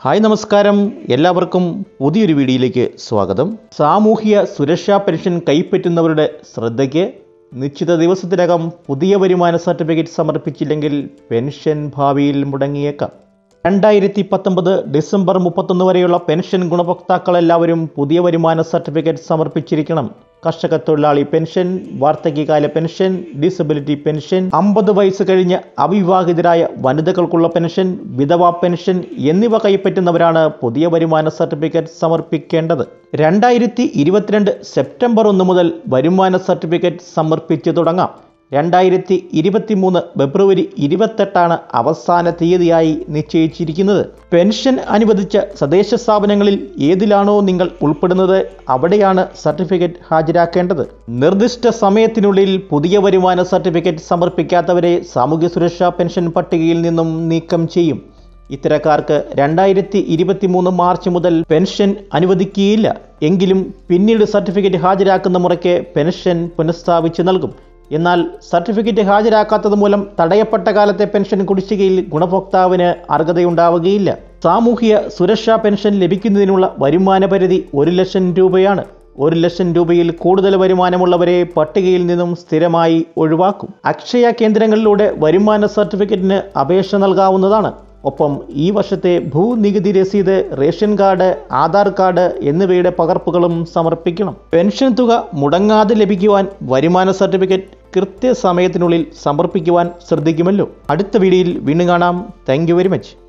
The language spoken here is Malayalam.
ഹായ് നമസ്കാരം എല്ലാവർക്കും പുതിയൊരു വീഡിയോയിലേക്ക് സ്വാഗതം സാമൂഹ്യ സുരക്ഷാ പെൻഷൻ കൈപ്പറ്റുന്നവരുടെ ശ്രദ്ധയ്ക്ക് നിശ്ചിത ദിവസത്തിനകം പുതിയ വരുമാന സർട്ടിഫിക്കറ്റ് സമർപ്പിച്ചില്ലെങ്കിൽ പെൻഷൻ ഭാവിയിൽ മുടങ്ങിയേക്കാം രണ്ടായിരത്തി പത്തൊമ്പത് ഡിസംബർ മുപ്പത്തൊന്ന് വരെയുള്ള പെൻഷൻ ഗുണഭോക്താക്കളെല്ലാവരും പുതിയ വരുമാന സർട്ടിഫിക്കറ്റ് സമർപ്പിച്ചിരിക്കണം കർഷക തൊഴിലാളി പെൻഷൻ വാർദ്ധക്യകാല പെൻഷൻ ഡിസബിലിറ്റി പെൻഷൻ അമ്പത് വയസ്സ് കഴിഞ്ഞ് അവിവാഹിതരായ വനിതകൾക്കുള്ള പെൻഷൻ വിധവാ പെൻഷൻ എന്നിവ കൈപ്പറ്റുന്നവരാണ് പുതിയ വരുമാന സർട്ടിഫിക്കറ്റ് സമർപ്പിക്കേണ്ടത് രണ്ടായിരത്തി ഇരുപത്തിരണ്ട് സെപ്റ്റംബർ ഒന്ന് മുതൽ വരുമാന സർട്ടിഫിക്കറ്റ് സമർപ്പിച്ചു തുടങ്ങാം രണ്ടായിരത്തി ഇരുപത്തി മൂന്ന് ഫെബ്രുവരി ഇരുപത്തെട്ടാണ് അവസാന തീയതിയായി നിശ്ചയിച്ചിരിക്കുന്നത് പെൻഷൻ അനുവദിച്ച തദ്ദേശ സ്ഥാപനങ്ങളിൽ ഏതിലാണോ നിങ്ങൾ ഉൾപ്പെടുന്നത് അവിടെയാണ് സർട്ടിഫിക്കറ്റ് ഹാജരാക്കേണ്ടത് നിർദ്ദിഷ്ട സമയത്തിനുള്ളിൽ പുതിയ വരുമാന സർട്ടിഫിക്കറ്റ് സമർപ്പിക്കാത്തവരെ സാമൂഹ്യ സുരക്ഷാ പെൻഷൻ പട്ടികയിൽ നിന്നും നീക്കം ചെയ്യും ഇത്തരക്കാർക്ക് രണ്ടായിരത്തി ഇരുപത്തി മൂന്ന് മാർച്ച് മുതൽ പെൻഷൻ അനുവദിക്കുകയില്ല എങ്കിലും പിന്നീട് സർട്ടിഫിക്കറ്റ് ഹാജരാക്കുന്ന മുറയ്ക്ക് പെൻഷൻ പുനഃസ്ഥാപിച്ച് നൽകും എന്നാൽ സർട്ടിഫിക്കറ്റ് ഹാജരാക്കാത്തത് മൂലം തടയപ്പെട്ട കാലത്തെ പെൻഷൻ കുടിശ്ശികയിൽ ഗുണഭോക്താവിന് അർഹതയുണ്ടാവുകയില്ല സാമൂഹ്യ സുരക്ഷാ പെൻഷൻ ലഭിക്കുന്നതിനുള്ള വരുമാന പരിധി ഒരു ലക്ഷം രൂപയാണ് ഒരു ലക്ഷം രൂപയിൽ കൂടുതൽ വരുമാനമുള്ളവരെ പട്ടികയിൽ നിന്നും സ്ഥിരമായി ഒഴിവാക്കും അക്ഷയ കേന്ദ്രങ്ങളിലൂടെ വരുമാന സർട്ടിഫിക്കറ്റിന് അപേക്ഷ നൽകാവുന്നതാണ് ഒപ്പം ഈ വർഷത്തെ ഭൂനികുതി രസീത് റേഷൻ കാർഡ് ആധാർ കാർഡ് എന്നിവയുടെ പകർപ്പുകളും സമർപ്പിക്കണം പെൻഷൻ തുക മുടങ്ങാതെ ലഭിക്കുവാൻ വരുമാന സർട്ടിഫിക്കറ്റ് കൃത്യസമയത്തിനുള്ളിൽ സമർപ്പിക്കുവാൻ ശ്രദ്ധിക്കുമല്ലോ അടുത്ത വീഡിയോയിൽ വീണ്ടും കാണാം താങ്ക് വെരി മച്ച്